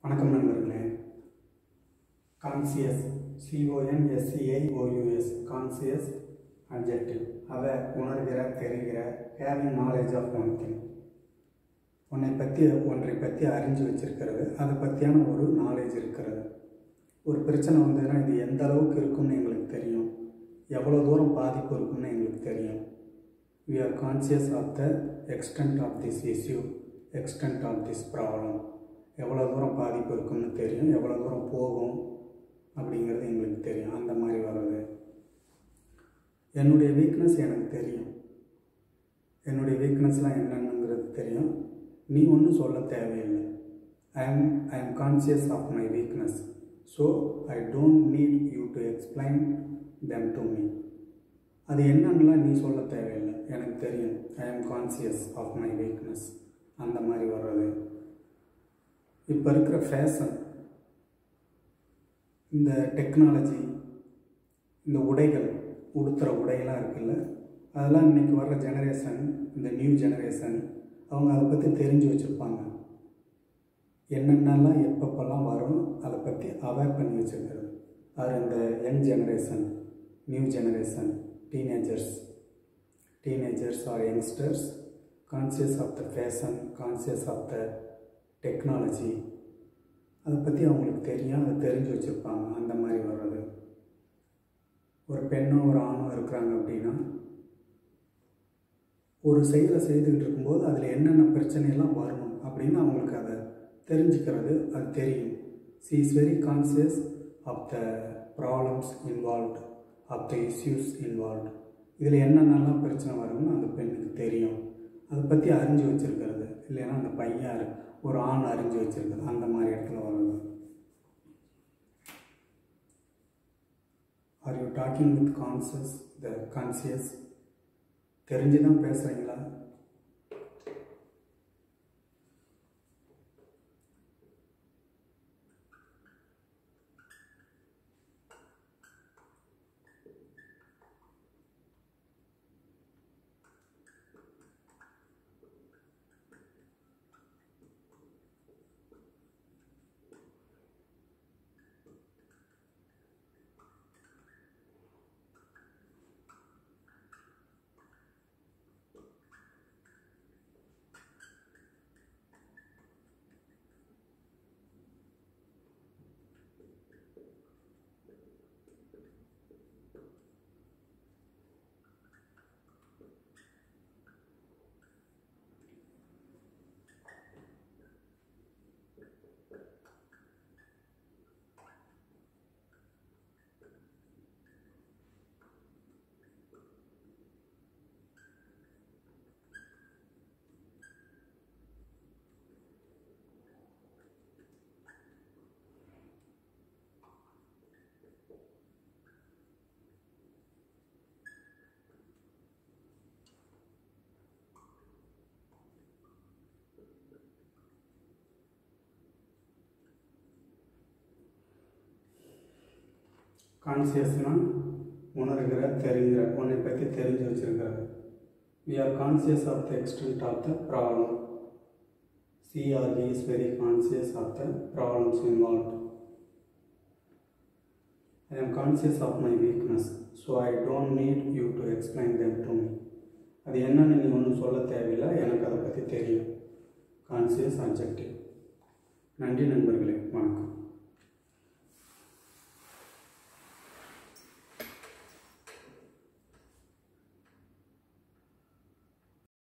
வணக்கம் நண்பர்களே conscious சிஓஎன்எஸ்சிஐஓயூஎஸ் conscious objective அதை உணர்கிற தெரிகிற having knowledge of one thing உன்னை பற்றி ஒன்றை பற்றி அறிஞ்சு வச்சிருக்கிறது அதை பற்றியான ஒரு நாலேஜ் இருக்கிறது ஒரு பிரச்சனை வந்ததுன்னா இது எந்த அளவுக்கு இருக்கும்னு எங்களுக்கு தெரியும் எவ்வளோ தூரம் பாதிப்பு இருக்கும்னு எங்களுக்கு தெரியும் we are conscious of the extent of this issue extent of this problem எவ்வளோ தூரம் பாதிப்பு இருக்கும்னு தெரியும் எவ்வளோ தூரம் போகும் அப்படிங்கிறது எங்களுக்கு தெரியும் அந்த மாதிரி வர்றது என்னுடைய வீக்னஸ் எனக்கு தெரியும் என்னுடைய வீக்னஸ்லாம் என்னென்னங்கிறது தெரியும் நீ ஒன்றும் சொல்ல தேவையில்லை I am I am conscious of my weakness so I don't need you to explain them to me அது என்னன்னுலாம் நீ சொல்ல தேவையில்லை எனக்கு தெரியும் I am conscious of my weakness அந்த மாதிரி வர்றது இப்போ இருக்கிற ஃபேஷன் இந்த டெக்னாலஜி இந்த உடைகள் உடுத்துகிற உடையெல்லாம் இருக்குல்ல அதெல்லாம் இன்றைக்கி வர்ற ஜெனரேஷன் இந்த நியூ ஜெனரேஷன் அவங்க அதை பற்றி தெரிஞ்சு வச்சுருப்பாங்க என்னென்னலாம் எப்பப்பெல்லாம் வரும் அதை பற்றி அவேர் பண்ணி வச்சுருக்கிறது அது இந்த young generation new generation teenagers teenagers or youngsters conscious of the fashion conscious of the technology அதை பற்றி அவங்களுக்கு தெரியும் அதை தெரிஞ்சு வச்சுருப்பாங்க அந்த மாதிரி வர்றது ஒரு பெண்ணோ ஒரு ஆணோ இருக்கிறாங்க அப்படின்னா ஒரு செயலை செய்துக்கிட்டு இருக்கும்போது அதில் என்னென்ன பிரச்சனையெல்லாம் வரணும் அப்படின்னு அவங்களுக்கு அதை தெரிஞ்சுக்கிறது அது தெரியும் she is very conscious of the problems involved of the issues involved இதில் என்னென்னலாம் பிரச்சனை வரும்னு அந்த பெண்ணுக்கு தெரியும் அதை பற்றி அறிஞ்சு வச்சுருக்கிறது இல்லைன்னா அந்த பையன் ஒரு ஆண் அறிஞ்சு வச்சுருக்கிறது அந்த மாதிரி இடத்துல வருது are you talking with conscious the conscious தெரிஞ்சு தான் பேசுகிறீங்களா கான்சியஸ்னால் உணர்கிற தெரிகிற உன்னை பற்றி தெரிஞ்சு வச்சுருக்கிறது we are conscious of the extent of the problem சிஆர்இ is very conscious of the problems involve I am conscious of my weakness so I don't need you to explain them to me அது என்னன்னு நீ ஒன்றும் சொல்ல தேவையில்லை எனக்கு அதை பற்றி தெரியும் கான்சியஸ் அப்ஜெக்டிவ் நன்றி நண்பர்களே வணக்கம்